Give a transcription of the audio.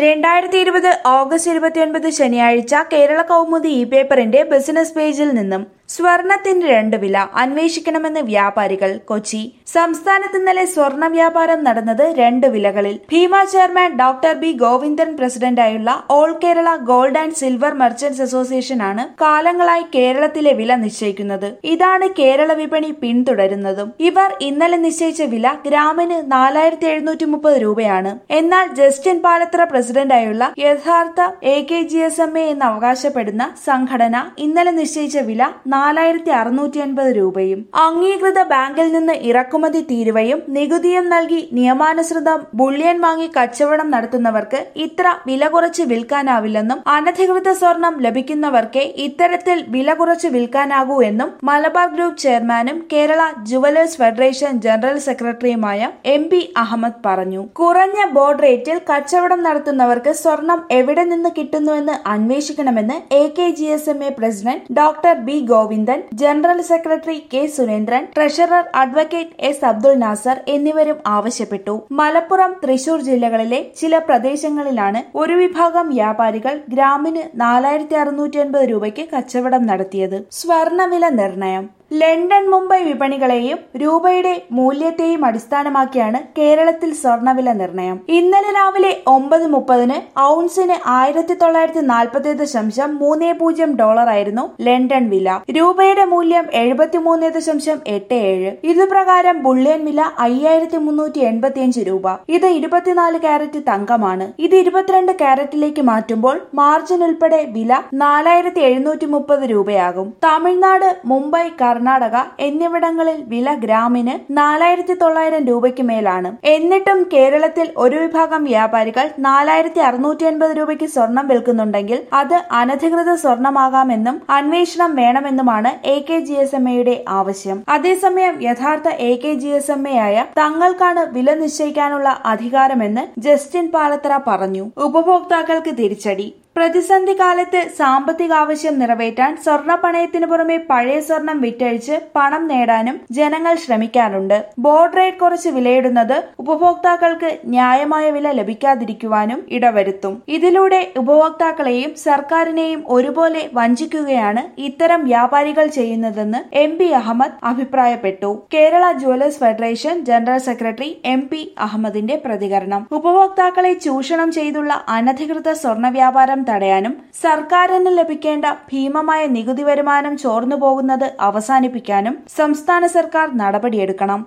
രണ്ടായിരത്തി ഇരുപത് ഓഗസ്റ്റ് ഇരുപത്തിയൊൻപത് ശനിയാഴ്ച കേരള കൗമുദി ഇ പേപ്പറിന്റെ ബിസിനസ് പേജിൽ നിന്നും സ്വർണത്തിന് രണ്ട് വില അന്വേഷിക്കണമെന്ന് വ്യാപാരികൾ കൊച്ചി സംസ്ഥാനത്ത് ഇന്നലെ സ്വർണ്ണ വ്യാപാരം നടന്നത് രണ്ട് വിലകളിൽ Bhima chairman doctor B Govindan പ്രസിഡന്റായുള്ള all Kerala gold and silver merchants association ആണ് കാലങ്ങളായി കേരളത്തിലെ വില നിശ്ചയിക്കുന്നത് ഇതാണ് കേരള വിപണി പിന്തുടരുന്നതും ഇവർ ഇന്നലെ നിശ്ചയിച്ച വില ഗ്രാമിന് നാലായിരത്തി എഴുന്നൂറ്റി മുപ്പത് രൂപയാണ് എന്നാൽ ജസ്റ്റിൻ പാലത്ര പ്രസിഡന്റായുള്ള യഥാർത്ഥ A K G S M A എന്ന് അവകാശപ്പെടുന്ന സംഘടന ഇന്നലെ നിശ്ചയിച്ച വില നാലായിരത്തി അറുന്നൂറ്റി അൻപത് രൂപയും അംഗീകൃത ബാങ്കിൽ നിന്ന് ഇറക്കുമതി തീരുവയും നികുതിയും നൽകി നിയമാനുസൃതം ബുള്ളിയൻ വാങ്ങി കച്ചവടം നടത്തുന്നവർക്ക് ഇത്ര വില കുറച്ച് വിൽക്കാനാവില്ലെന്നും അനധികൃത സ്വർണം ലഭിക്കുന്നവർക്കേ ഇത്തരത്തിൽ വില കുറച്ച് വിൽക്കാനാകൂ എന്നും മലബാർ ഗ്രൂപ്പ് ചെയർമാനും കേരള ജുവലേഴ്സ് ഫെഡറേഷൻ ജനറൽ സെക്രട്ടറിയുമായ എം പി അഹമ്മദ് പറഞ്ഞു കുറഞ്ഞ ബോർഡ് റേറ്റിൽ കച്ചവടം നടത്തുന്നവർക്ക് സ്വർണം എവിടെ നിന്ന് കിട്ടുന്നുവെന്ന് അന്വേഷിക്കണമെന്ന് A K G S M A president doctor B Govindan general secretary K Surendran treasurer advocate S Abdul Nasar എന്നിവരും ആവശ്യപ്പെട്ടു മലപ്പുറം തൃശൂർ ജില്ലകളിലെ ചില പ്രദേശങ്ങളിലാണ് ഒരു വിഭാഗം വ്യാപാരികൾ ഗ്രാമിന് നാലായിരത്തി അറുന്നൂറ്റി അൻപത് രൂപയ്ക്ക് കച്ചവടം നടത്തിയത് സ്വർണവില നിർണയം ലണ്ടൻ മുംബൈ വിപണികളെയും രൂപയുടെ മൂല്യത്തെയും അടിസ്ഥാനമാക്കിയാണ് കേരളത്തിൽ സ്വർണവില നിർണയം ഇന്നലെ രാവിലെ ഒമ്പത് മുപ്പതിന് ഔൺസിന് ആയിരത്തി തൊള്ളായിരത്തി നാൽപ്പത്തി ദശാംശം മൂന്ന് പൂജ്യം ഡോളർ ആയിരുന്നു ലണ്ടൻ വില രൂപയുടെ മൂല്യം എഴുപത്തിമൂന്ന് ദശാംശം എട്ട് ഏഴ് ഇതുപ്രകാരം ബുള്ളിയൻ വില അയ്യായിരത്തി മുന്നൂറ്റി എൺപത്തിയഞ്ച് രൂപ ഇത് ഇരുപത്തിനാല് കാരറ്റ് തങ്കമാണ് ഇത് ഇരുപത്തിരണ്ട് കാരറ്റിലേക്ക് മാറ്റുമ്പോൾ മാർജിൻ ഉൾപ്പെടെ വില നാലായിരത്തി എഴുന്നൂറ്റി മുപ്പത് രൂപയാകും തമിഴ്നാട് മുംബൈ കർണാടക എന്നിവിടങ്ങളിൽ വില ഗ്രാമിന് നാലായിരത്തി തൊള്ളായിരം രൂപയ്ക്ക് മേലാണ് എന്നിട്ടും കേരളത്തിൽ ഒരു വിഭാഗം വ്യാപാരികൾ നാലായിരത്തി അറുന്നൂറ്റി അൻപത് രൂപയ്ക്ക് സ്വർണം വിൽക്കുന്നുണ്ടെങ്കിൽ അത് അനധികൃത സ്വർണമാകാമെന്നും അന്വേഷണം വേണമെന്നുമാണ് A K G S M എയുടെ ആവശ്യം അതേസമയം യഥാർത്ഥ A K G S M A ആയ തങ്ങൾക്കാണ് വില നിശ്ചയിക്കാനുള്ള അധികാരമെന്ന് ജസ്റ്റിൻ പാലത്തറ പറഞ്ഞു ഉപഭോക്താക്കൾക്ക് തിരിച്ചടി പ്രതിസന്ധി കാലത്ത് സാമ്പത്തിക ആവശ്യം നിറവേറ്റാൻ സ്വർണ്ണ പണയത്തിന് പുറമെ പഴയ സ്വർണം വിറ്റഴിച്ച് പണം നേടാനും ജനങ്ങൾ ശ്രമിക്കാറുണ്ട് ബോർഡ് റേറ്റ് കുറച്ച് വിലയിടുന്നത് ഉപഭോക്താക്കൾക്ക് ന്യായമായ വില ലഭിക്കാതിരിക്കുവാനും ഇടവരുത്തും ഇതിലൂടെ ഉപഭോക്താക്കളെയും സർക്കാരിനെയും ഒരുപോലെ വഞ്ചിക്കുകയാണ് ഇത്തരം വ്യാപാരികൾ ചെയ്യുന്നതെന്ന് എം പി അഹമ്മദ് അഭിപ്രായപ്പെട്ടു Kerala jewellers federation general secretary M P അഹമ്മദിന്റെ പ്രതികരണം ഉപഭോക്താക്കളെ ചൂഷണം ചെയ്തുള്ള അനധികൃത സ്വർണ്ണ വ്യാപാരം തടയാനും സർക്കാരിന് ലഭിക്കേണ്ട ഭീമമായ നികുതി വരുമാനം ചോർന്നു പോകുന്നത് അവസാനിപ്പിക്കാനും സംസ്ഥാന സർക്കാർ നടപടിയെടുക്കണം